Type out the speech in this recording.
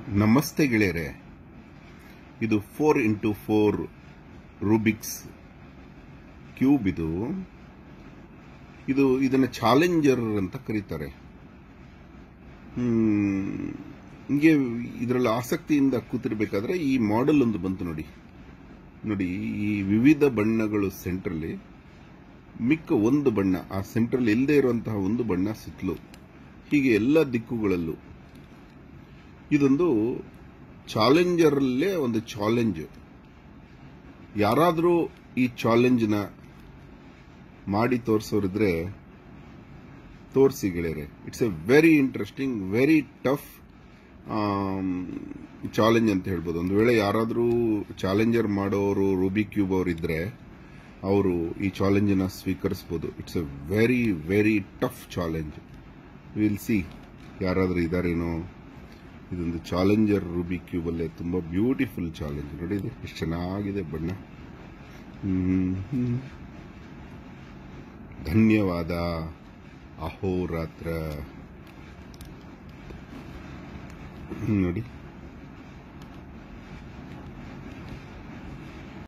ನಮಸ್ತೆ ಗೆಳೆಯರೆ ಇದು four into four Rubik's cube ಇದು ಇದು ಇದನ್ನ ಚಾಲೆಂಜರ್ ಅಂತ ಕರೀತಾರೆ ಹ್ಮ್, ಹಿಂಗೆ ಇದರಲ್ಲಿ ಆಸಕ್ತಿಯಿಂದ ಕೂತಿರ್ಬೇಕಾದ್ರೆ ಈ ಮಾಡೆಲ್ ಒಂದು ಬಂತು ನೋಡಿ ನೋಡಿ ಈ ವಿವಿಧ ಬಣ್ಣಗಳು ಸೆಂಟ್ರಲ್ಲಿ ಮಿಕ್ಕ ಒಂದು ಬಣ್ಣ ಆ ಸೆಂಟ್ರಲ್ಲಿ ಇಲ್ಲದೆ ಇರುವಂತಹ ಒಂದು ಬಣ್ಣ ಸುತ್ತಲೂ ಹೀಗೆ ಎಲ್ಲ ದಿಕ್ಕುಗಳಲ್ಲೂ ಇದೊಂದು ಚಾಲೆಂಜರಲ್ಲೇ ಒಂದು ಚಾಲೆಂಜ್ ಯಾರಾದರೂ ಈ ಚಾಲೆಂಜ್ನ ಮಾಡಿ ತೋರಿಸೋರಿದ್ರೆ ತೋರಿಸಿ ಗೆಳೆಯರೆ it's a very interesting very tough challenge ಅಂತ ಹೇಳ್ಬೋದು ಒಂದು ವೇಳೆ ಯಾರಾದರೂ ಚಾಲೆಂಜರ್ ಮಾಡೋರು ರೂಬಿ ಕ್ಯೂಬ್ ಅವರಿದ್ರೆ ಅವರು ಈ ಚಾಲೆಂಜನ್ನ ಸ್ವೀಕರಿಸಬಹುದು it's a very very tough challenge we'll see ಯಾರಾದರೂ ಇದಾರೇನೋ ಇದೊಂದು ಚಾಲೆಂಜರ್ ರೂಬಿ ಕ್ಯೂಬ್ ಅಲ್ಲೇ ತುಂಬಾ ಬ್ಯೂಟಿಫುಲ್ ಚಾಲೆಂಜ್ ನೋಡಿ ಇದು ಎಷ್ಟು ಚೆನ್ನಾಗಿದೆ ಬಣ್ಣ ಹ್ಮ್, ಹ್ಮ್. ಧನ್ಯವಾದ ಅಹೋರಾತ್ರ ಹ್ಮ್, ನೋಡಿ